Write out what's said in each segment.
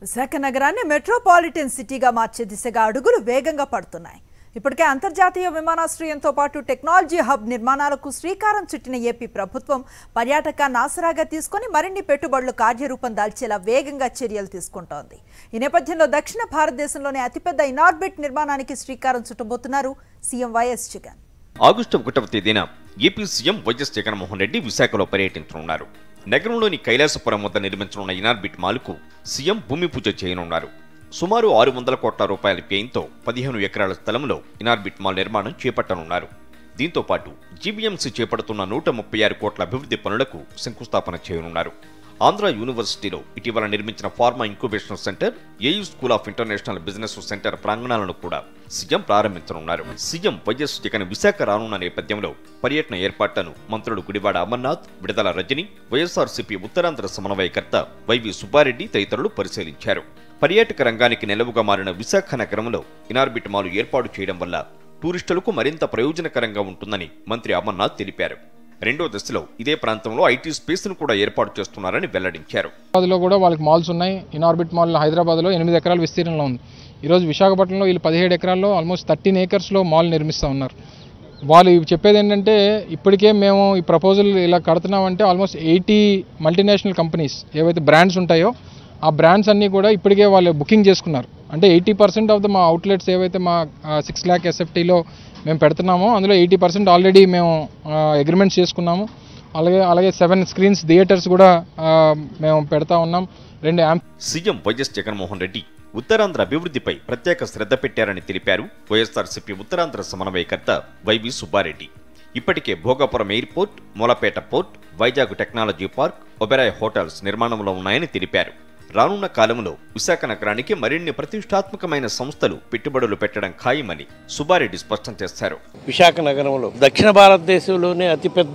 విశాఖ నగరాన్ని మెట్రోపాలిటన్ సిటీగా మార్చే దిశగా అడుగులు వేగంగా పడుతున్నాయి ఇప్పటికే అంతర్జాతీయ విమానాశ్రయంతో పాటు టెక్నాలజీ హబ్ నిర్మాణాలకు శ్రీకారం చుట్టిన ఏపీ ప్రభుత్వం పర్యాటకాన్ని ఆసరాగా తీసుకొని మరిన్ని పెట్టుబడులు కార్యరూపం దాల్చేలా వేగంగా చర్యలు తీసుకుంటోంది ఈ నేపథ్యంలో దక్షిణ భారతదేశంలోనే అతిపెద్ద ఇనార్బిట్ నిర్మాణానికి శ్రీకారం చుట్టబోతున్నారు సీఎం వైఎస్ జగన్ ఆగస్టు ఒకటవ తేదీన AP CM YS Jaganmohan Reddy విశాఖలో పర్యటించనున్నారు నగరంలోని కైలాసపురం వద్ద నిర్మించనున్న ఇనార్బిట్ మాల్కు సీఎం భూమి పూజ చేయనున్నారు సుమారు ఆరు వందల కోట్ల రూపాయల వ్యయంతో పదిహేను ఎకరాల స్థలంలో ఇనార్బిట్ మాల్ నిర్మాణం చేపట్టనున్నారు దీంతో పాటు జీబీఎంసీ చేపడుతున్న నూట ముప్పై ఆరు కోట్ల అభివృద్ధి పనులకు శంకుస్థాపన చేయనున్నారు ఆంధ్ర యూనివర్సిటీలో ఇటీవల నిర్మించిన pharma incubation centre AU school of international business centre ప్రాంగణాలను కూడా సీఎం ప్రారంభించనున్నారు సీఎం వైఎస్ జగన్ విశాఖ రానున్న నేపథ్యంలో పర్యటన ఏర్పాట్లను మంత్రులు గుడివాడ అమర్నాథ్ విడుదల రజని వైఎస్ఆర్సీపీ ఉత్తరాంధ్ర సమన్వయకర్త వైవి సుబ్బారెడ్డి తదితరులు పరిశీలించారు పర్యాటక రంగానికి నెలవుగా మారిన విశాఖ నగరంలో ఇనార్బిట్ మాలు ఏర్పాటు చేయడం వల్ల టూరిస్టులకు మరింత ప్రయోజనకరంగా ఉంటుందని మంత్రి అమర్నాథ్ తెలిపారు రెండో దశలో ఇదే ప్రాంతంలో ఐటీ స్పేస్ ను కూడా ఏర్పాటు చేస్తున్నారని వెల్లడించారు హైదరాబాద్లో కూడా వాళ్ళకి మాల్స్ ఉన్నాయి ఇనార్బిట్ మాల్ హైదరాబాద్లో ఎనిమిది ఎకరాల విస్తీర్ణంలో ఉంది ఈరోజు విశాఖపట్నంలో వీళ్ళు పదిహేడు ఎకరాల్లో ఆల్మోస్ట్ థర్టీన్ ఏకర్స్లో మాల్ నిర్మిస్తూ ఉన్నారు వాళ్ళు ఇవి చెప్పేది ఏంటంటే ఇప్పటికే మేము ఈ ప్రపోజల్ ఇలా కడుతున్నామంటే ఆల్మోస్ట్ ఎయిటీ మల్టీనేషనల్ కంపెనీస్ ఏవైతే బ్రాండ్స్ ఉంటాయో ఆ బ్రాండ్స్ అన్నీ కూడా ఇప్పటికే వాళ్ళు బుకింగ్ చేసుకున్నారు అంటే ఎయిటీ పర్సెంట్ ఆఫ్ ద మా అవుట్లెట్స్ ఏవైతే మా సిక్స్ ల్యాక్ ఎస్ఎఫ్టీలో మేము పెడుతున్నామో అందులో ఎయిటీ పర్సెంట్ ఆల్రెడీ మేము అగ్రిమెంట్స్ చేసుకున్నాము అలాగే అలాగే సెవెన్ స్క్రీన్స్ థియేటర్స్ కూడా ఆ, మేము పెడతా ఉన్నాం రెండు యాంప్ సీఎం వైఎస్ జగన్మోహన్ రెడ్డి ఉత్తరాంధ్ర అభివృద్ధిపై ప్రత్యేక శ్రద్ధ పెట్టారని తెలిపారు వైఎస్ఆర్సీపీ ఉత్తరాంధ్ర సమన్వయకర్త వైవి సుబ్బారెడ్డి ఇప్పటికే Bhogapuram airport Mulapeta port Vizag technology park Oberoi hotels నిర్మాణంలో ఉన్నాయని తెలిపారు రానున్న కాలంలో విశాఖ నగరానికి మరిన్ని ప్రతిష్టాత్మకమైన సంస్థలు పెట్టుబడులు పెట్టడం ఖాయమని సుబ్బారెడ్డి స్పష్టం చేశారు విశాఖ నగరంలో దక్షిణ భారతదేశంలోనే అతిపెద్ద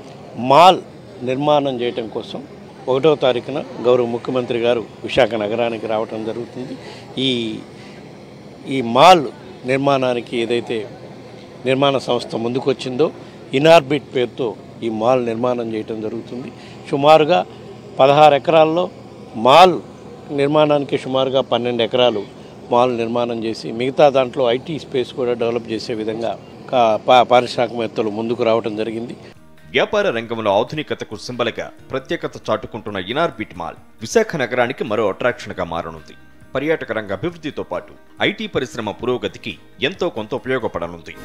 మాల్ నిర్మాణం చేయటం కోసం ఒకటో తారీఖున గౌరవ ముఖ్యమంత్రి గారు విశాఖ నగరానికి రావటం జరుగుతుంది ఈ ఈ మాల్ నిర్మాణానికి ఏదైతే నిర్మాణ సంస్థ ముందుకొచ్చిందో ఇనార్బిట్ పేరుతో ఈ మాల్ నిర్మాణం చేయటం జరుగుతుంది సుమారుగా పదహారు ఎకరాల్లో మాల్ నిర్మాణానికి సుమారుగా పన్నెండు ఎకరాలు మాల్ నిర్మాణం చేసి మిగతా దాంట్లో ఐటీ స్పేస్ కూడా డెవలప్ చేసే విధంగా కా- పా- పారిశ్రామికవేత్తలు ముందుకు రావటం జరిగింది వ్యాపార రంగంలో ఆధునికతకు సింబల్గా ప్రత్యేకత చాటుకుంటున్న ఇనార్బిట్ మాల్ విశాఖ నగరానికి మరో అట్రాక్షన్గా మారనుంది పర్యాటక రంగ అభివృద్ధితో పాటు ఐటీ పరిశ్రమ పురోగతికి ఎంతో కొంత ఉపయోగపడనుంది